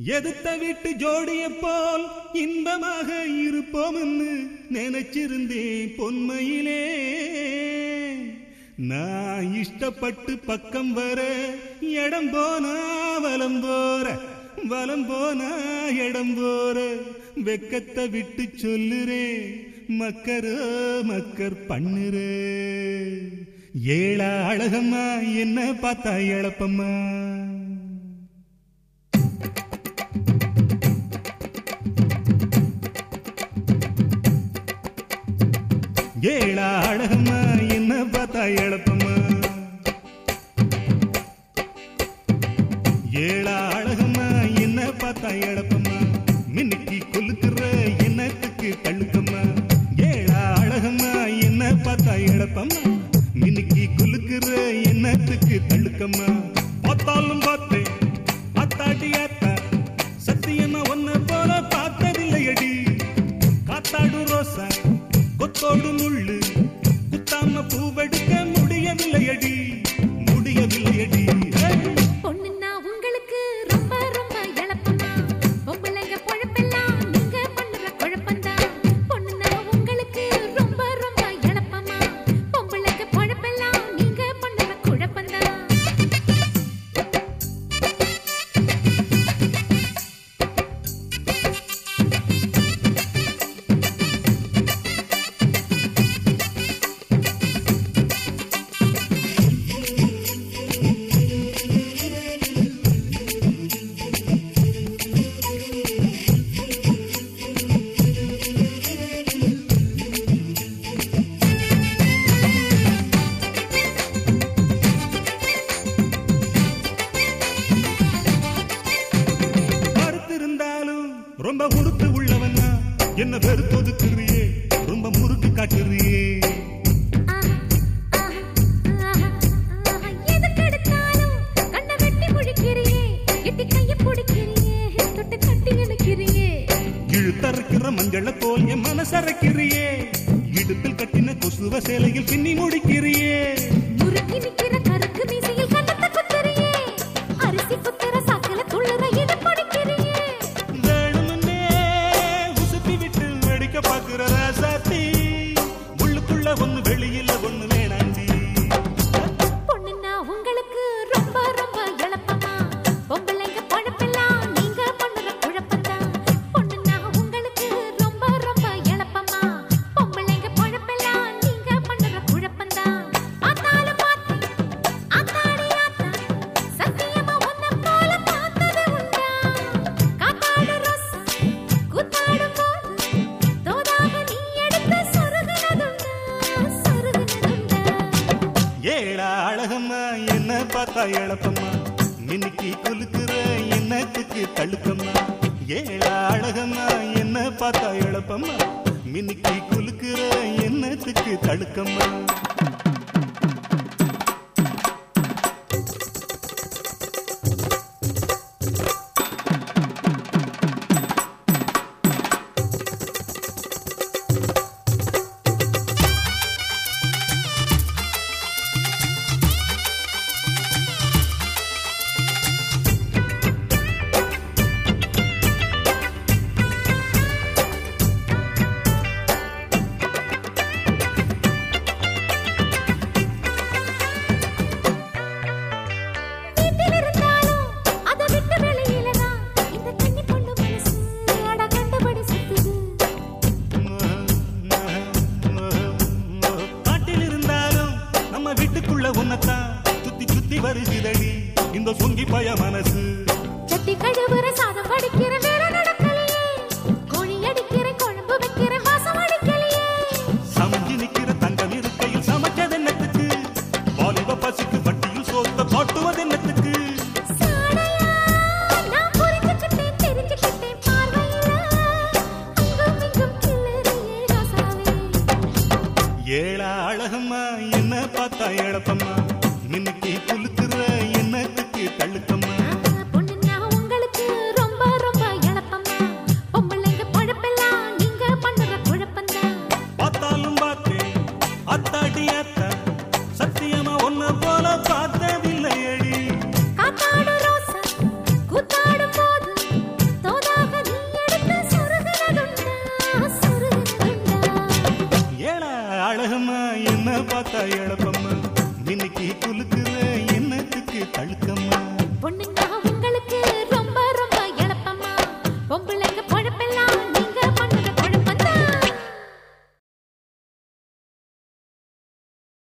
எதுத்த வீட்டு ஜோடிய போல் இன்பமாக இருப்போம்னு நினைச்சிருந்தேன் பொன்மையிலே நான் இஷ்டப்பட்டு பக்கம் வர இடம் போனா வலம் போற வலம் போனா இடம் போற வெக்கத்தை விட்டு சொல்லுறே மக்கரோ மக்கர் பண்ணுறே ஏழா அழகம்மா என்ன பார்த்தா இழப்பம்மா ஏழா அழகம்மா என்ன பார்த்தா இழப்பம்மா ஏழா அழகம்மா என்ன பார்த்தா இழப்பம்மா மின்னுக்கு கொலுக்குற என்னத்துக்கு தள்ளுக்கம்மா ஏழா அழகம்மா என்ன பார்த்தா இழப்பம்மா மின்னுக்கு கொலுக்குற என்னத்துக்கு தள்ளுக்கம்மா பார்த்தாலும் பார்த்தேன் அத்தாடி அத்தா சத்தியமா ஒன்ன போல பார்த்ததில்லையடி காத்தாடு ரோசா கொத்தோடு முள்ளு குத்தாம பூவெடுக்க முடியவில்லையடி முடியவில்லையடி ஏய்! பொண்ணுன்னா உங்களுக்கு ரொம்ப ரொம்ப இழப்பமா பொம்பளைங்க பொழப்பெல்லாம் நீங்க பண்ணுற குழப்பம்தான் பொண்ணுன்னா உங்களுக்கு ரொம்ப ரொம்ப இழப்பமா பொம்பளைங்க பொழப்பெல்லாம் நீங்க பண்ணுற குழப்பம்தான் பார்த்திருந்தாலும் ரொம்ப முறுக்கு உள்ளவனா என்ன வெறுத்து ஒதுக்குறியே ரொம்ப முறுக்கு காட்டுறியே ஆஹா, ஆஹா, ஆஹா, ஆஹா. எதுக்கெடுத்தாலும் கண்ணை வெட்டி முழிக்கிறியே, எட்டி கையை பிடிக்கிறியே, தொட்டு கட்டி இழுக்கிறியே. இழுத்தறுக்கிற மஞ்சள போல் என் மனசரைக்கிறியே இடுப்பில் கட்டின கொசுவ சேலையில் பின்னி முடிக்கிறியே முறுக்கி நிக்கிற கருக்கு மீசையில் கன்னத்தை குத்துறியே. அரிசி குத்துற சாக்குல துள்ளுற இதை பிடிக்கிறியே. வேணுமுன்னே உசுப்பி விட்டு வெடிக்க பாக்குற ராசாத்தி உள்ளுக்குள்ள ஒண்ணு வெளியில ஒண்ணு வேணாண்டி பொண்ணுன்னா உங்களுக்கு ரொம்ப ரொம்ப இளப்பமா. பொம்பளைங்க பொழப்பெல்லாம் நீங்க பண்ணுற குழப்பம்தான். பொண்ணுன்னா உங்களுக்கு ரொம்ப ரொம்ப இளப்பமா. பொம்பளைங்க பொழப்பெல்லாம் நீங்க பண்ணுற குழப்பம்தான். ஆத்தாலும் பார்த்தேன், ஆத்தாடி ஆத்தா, சத்தியமா உன்னை போல பார்த்தது உண்டா? காத்தாடு ரோசா, கூத்தாடும் போது, தோதாக நீ எடுத்து சொருகுனதுண்டா, சொருகுனதுண்டா. ஏழா அழகம்மா என்ன பார்த்தா இழப்பம்மா மின்னிக்கு குலுக்குற என்னத்துக்கு தழுக்கம்மா ஏழா அழகம்மா என்ன பார்த்தா இழப்பம்மா மின்னிக்கு குலுக்குற என்னத்துக்கு தழுக்கம்மா வீட்டில் இருந்தாலும் அதை விட்டு வெளியிலதான் இந்த கன்னி பொண்ணு மனசு அட கண்டபடி சுத்துது காட்டில் இருந்தாலும் நம்ம வீட்டுக்குள்ள உன்னத்தான் சுத்தி சுத்தி வருகிறடி இந்த சுங்கி பய மனசு சட்டி கழுவுற சாதம் வடிக்கிற வேலை நடக்கலையே கோழி அடிக்கிற குழம்பு வைக்கிற வாசம் அடிக்கலையே சமைஞ்சு நிக்கிற தங்கம் இருக்கையில் சமைச்சது என்னத்துக்கு வாலிப பசிக்கு வட்டியில் சோத்த காட்டுவது என்னத்துக்கு சாடையா நான் புரிஞ்சுக்கிட்டேன் தெரிஞ்சுக்கிட்டேன் பார்வையில அங்கும் இங்கும் கிளறியே ராசாவே ஏழா அழகம்மா என்ன பார்த்தா இழப்பம்மா மின்னுக்கு குலுக்குற என்னத்துக்கு தள்ளுக்கம்மா பொண்ணுன்னா உங்களுக்கு ரொம்ப ரொம்ப இழப்பமா பொம்பளைங்க பொழப்பெல்லாம் நீங்க பண்ணுற குழப்பம்தான் பார்த்தாலும் பார்த்தேன் அத்தாடி அத்தா சத்தியமா ஒன்ன போல பார்த்ததில்லையடி காத்தாடு ரோசா கூத்தாடும் போது பார்த்தா இழ